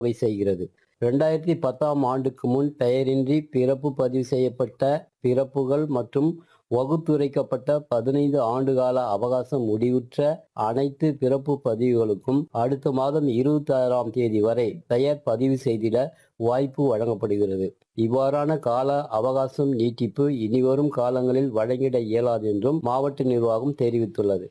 வகை செய்கிறது ரெண்டாயிரத்தி பத்தாம் ஆண்டுக்கு முன் பெயரின்றி பிறப்பு பதிவு செய்யப்பட்ட பிறப்புகள் மற்றும் வகுத்துரைக்கப்பட்ட பதினைந்து ஆண்டுகால அவகாசம் முடிவுற்ற அனைத்து பிறப்பு பதிவுகளுக்கும் அடுத்த மாதம் இருபத்தி ஆறாம் தேதி வரை பெயர் பதிவு செய்திட வாய்ப்பு வழங்கப்படுகிறது இவ்வாறான கால அவகாசம் நீட்டிப்பு இனிவரும் காலங்களில் வழங்கிட இயலாது என்றும் மாவட்ட நிர்வாகம் தெரிவித்துள்ளது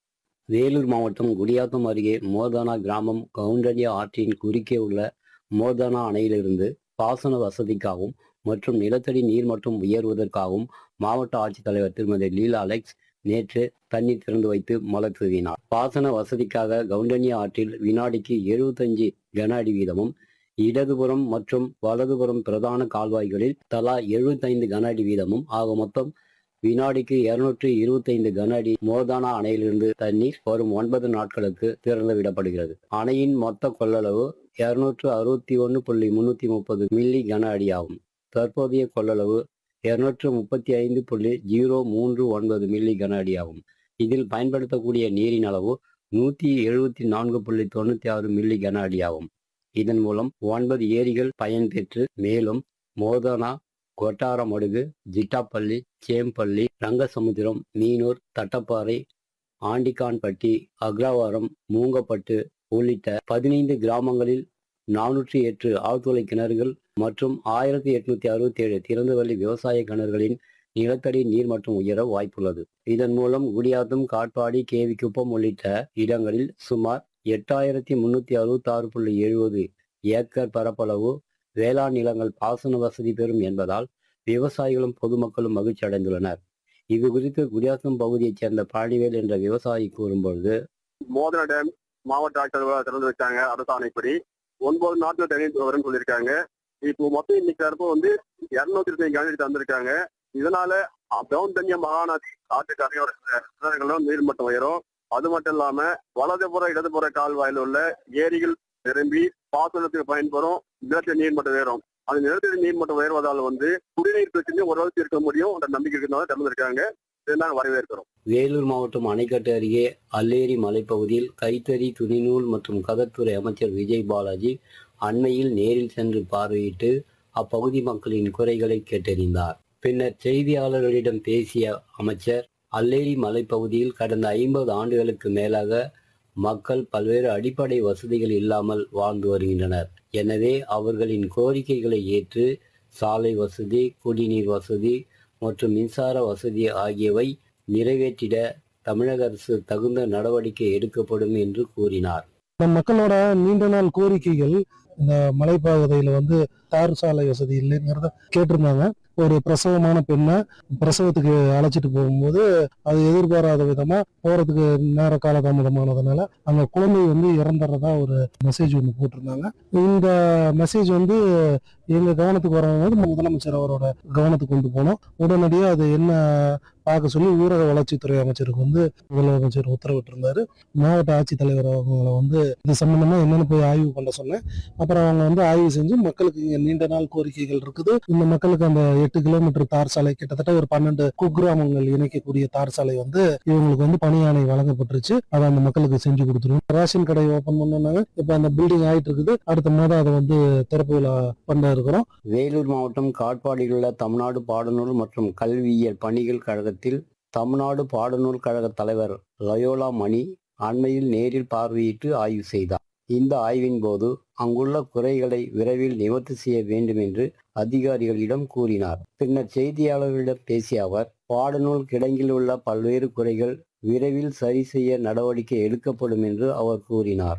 வேலூர் மாவட்டம் குடியாத்தம் அருகே மோர்தானா கிராமம் கவுண்டனியா ஆற்றின் குறுக்கே உள்ள மோர்தானா அணையிலிருந்து பாசன வசதிக்காகவும் மற்றும் நிலத்தடி நீர்மட்டம் உயர்வதற்காகவும் மாவட்ட ஆட்சித்தலைவர் திருமதி லீலா அலெக்ஸ் நேற்று தண்ணீர் திறந்து வைத்து மலர் தூவினார் பாசன வசதிக்காக கவுண்டனியா ஆற்றில் வினாடிக்கு எழுபத்தஞ்சு கன அடி வீதமும் இடதுபுறம் மற்றும் வலதுபுறம் பிரதான கால்வாய்களில் தலா எழுபத்தைந்து கன அடி வீதமும் ஆக மொத்தம் வினாடிக்கு இருநூற்று இருபத்தைந்து கன அடி மோர்தானா அணையிலிருந்து தண்ணீர் வரும் ஒன்பது நாட்களுக்கு திறந்து விடப்படுகிறது அணையின் மொத்த கொள்ளளவு இருநூற்று அறுபத்தி ஒன்று புள்ளி முன்னூத்தி முப்பது மில்லி கன அடி ஆகும் தற்போதைய கொள்ளளவு இருநூற்று முப்பத்தி ஐந்து புள்ளி ஜீரோ மூன்று ஒன்பது மில்லி கன அடி ஆகும் இதில் பயன்படுத்தக்கூடிய நீரின் அளவு நூத்தி எழுபத்தி நான்கு புள்ளி தொண்ணூத்தி ஆறு மில்லி கன அடி ஆகும் இதன் மூலம் ஒன்பது ஏரிகள் பயன்பெற்று மேலும் மோதனா கொட்டாரமடுகு ஜிட்டாப்பள்ளி சேம்பள்ளி ரங்கசமுத்திரம் மீனூர் தட்டப்பாறை ஆண்டிக்கான்பட்டி அக்ரவாரம் மூங்கப்பட்டு உள்ளிட்ட பதினைந்து கிராமங்களில் நானூற்றி எட்டு ஆழ்துளை கிணறுகள் மற்றும் ஆயிரத்தி எட்நூத்தி அறுபத்தி ஏழு திறந்தவெளி விவசாய கிணறுகளின் நிலத்தடி நீர்மட்டம் உயர வாய்ப்புள்ளது இதன் மூலம் குடியாத்தம் காட்பாடி கேவிக்குப்பம் உள்ளிட்ட இடங்களில் சுமார் எட்டாயிரத்தி முன்னூத்தி அறுபத்தி ஆறு புள்ளி எழுபது ஏக்கர் பரப்பளவு வேளாண் நிலங்கள் பாசன வசதி பெறும் என்பதால் விவசாயிகளும் பொதுமக்களும் மகிழ்ச்சி அடைந்துள்ளனர் இது குறித்து குடியாத்தம் பகுதியைச் சேர்ந்த பழனிவேல் என்ற விவசாயி கூறும்பொழுது மோதன டேம் மாவட்ட ஆட்சியர் திறந்து வச்சாங்க அரசாணைப்படி ஒன்பது நாட்கள் தண்ணீர் வரும்னு சொல்லியிருக்காங்க இப்போ மொத்தம் இன்னைக்கு தரப்பு வந்து இருநூத்தி இருபத்தி கனடி தந்திருக்காங்க இதனால டவுன் தண்ணிய மகாநதி ஆற்று கரையோர கிணறுகளும் நீர்மட்டம் உயரும் அது மட்டும் இல்லாம வலதுபுற இடதுபுற கால்வாயில் உள்ள ஏரிகள் நிரம்பி பாசனத்துக்கு பயன்படும் நிலத்தடி நீர்மட்டம் உயரும் அந்த நிலத்தடி நீர்மட்டம் உயர்வதால் வந்து குடிநீர் பிரச்சனையும் ஓரளவுக்கு இருக்க முடியும் அந்த நம்பிக்கை இருக்கிறதால திறந்திருக்காங்க இதை நாங்கள் வரவேற்கிறோம் வேலூர் மாவட்டம் அணைக்கட்டு அருகே அல்லேரி மலைப்பகுதியில் கைத்தறி துணிநூல் மற்றும் கதர்த்துறை அமைச்சர் விஜய் பாலாஜி அண்மையில் நேரில் சென்று பார்வையிட்டு அப்பகுதி மக்களின் குறைகளை கேட்டறிந்தார் பின்னர் செய்தியாளர்களிடம் பேசிய அமைச்சர் அல்லேரி மலைப்பகுதியில் கடந்த ஐம்பது ஆண்டுகளுக்கு மேலாக மக்கள் பல்வேறு அடிப்படை வசதிகள் இல்லாமல் வாழ்ந்து வருகின்றனர் எனவே அவர்களின் கோரிக்கைகளை ஏற்று சாலை வசதி குடிநீர் வசதி மற்றும் மின்சார வசதி ஆகியவை நிறைவேற்றிட தமிழக அரசு தகுந்த நடவடிக்கை எடுக்கப்படும் என்று கூறினார் நம் மக்களோட நீண்ட நாள் கோரிக்கைகள் இந்த மலைப்பகுதியில் வந்து தார் சாலை வசதி இல்லைங்கிறத கேட்டிருந்தாங்க ஒரு பிரசவமான பெண்ணை பிரசவத்துக்கு அழைச்சிட்டு போகும்போது அது எதிர்பாராத விதமா போறதுக்கு நேர காலதாமதமானதுனால அந்த குழந்தை வந்து இறந்துறதா ஒரு மெசேஜ் ஒன்று போட்டிருந்தாங்க இந்த மெசேஜ் வந்து எங்க கவனத்துக்கு வரும்போது முதலமைச்சர் அவரோட கவனத்துக்கு கொண்டு போனோம் உடனடியாக அது என்ன பார்க்க சொல்லி ஊரக வளர்ச்சித்துறை அமைச்சருக்கு வந்து முதலமைச்சர் உத்தரவிட்டிருந்தாரு மாவட்ட ஆட்சித்தலைவர் அவங்களை வந்து இது சம்பந்தமா என்னன்னு போய் ஆய்வு பண்ண சொன்னேன் அப்புறம் அவங்க வந்து ஆய்வு செஞ்சு மக்களுக்கு இங்க நீண்ட நாள் கோரிக்கைகள் இருக்குது இந்த மக்களுக்கு அந்த எட்டு கிலோமீட்டர் தார் சாலை கிட்டத்தட்ட ஒரு பன்னெண்டு குக்கிராமங்கள் இணைக்கக்கூடிய தார் சாலை வந்து இவங்களுக்கு வந்து பணியாணை வழங்கப்பட்டுருச்சு அதை அந்த மக்களுக்கு செஞ்சு கொடுத்துருவோம் ரேஷன் கடை ஓபன் பண்ணாங்க இப்ப அந்த பில்டிங் ஆயிட்டு இருக்குது அடுத்த மாதம் அதை வந்து திறப்பு விழா பண்ண இருக்கிறோம் வேலூர் மாவட்டம் காட்பாடியில் உள்ள தமிழ்நாடு பாடநூல் மற்றும் கல்வியியல் பணிகள் கழகத்தில் தமிழ்நாடு பாடநூல் கழக தலைவர் லயோலா மணி அண்மையில் நேரில் பார்வையிட்டு ஆய்வு செய்தார் இந்த ஆய்வின் போது அங்குள்ள குறைகளை விரைவில் நிவர்த்தி செய்ய வேண்டும் என்று அதிகாரிகளிடம் கூறினார் பின்னர் செய்தியாளர்களிடம் பேசிய அவர் பாடநூல் கிடங்கில் உள்ள பல்வேறு குறைகள் விரைவில் சரி செய்ய நடவடிக்கை எடுக்கப்படும் என்று அவர் கூறினார்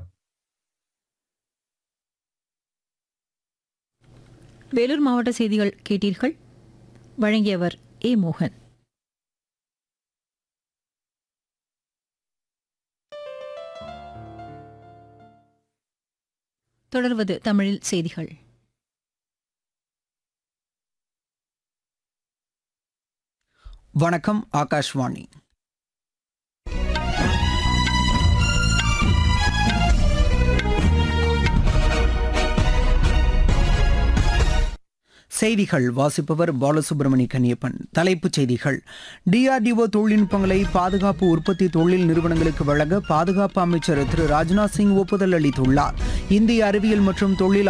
வேலூர் மாவட்ட செய்திகள் கேட்டீர்கள் வழங்கியவர் ஏ மோகன் தொடர்வது தமிழில் செய்திகள் வணக்கம் ஆகாஷ்வாணி செய்திகள் வாசிப்பவர் பாலசுப்ரமணி கன்னியப்பன் தலைப்புச் செய்திகள் டிஆர்டிஓ தொழில்நுட்பங்களை பாதுகாப்பு உற்பத்தி தொழில் நிறுவனங்களுக்கு வழங்க பாதுகாப்பு அமைச்சர் திரு ராஜ்நாத் சிங் ஒப்புதல் அளித்துள்ளார் இந்திய அறிவியல் மற்றும் தொழில்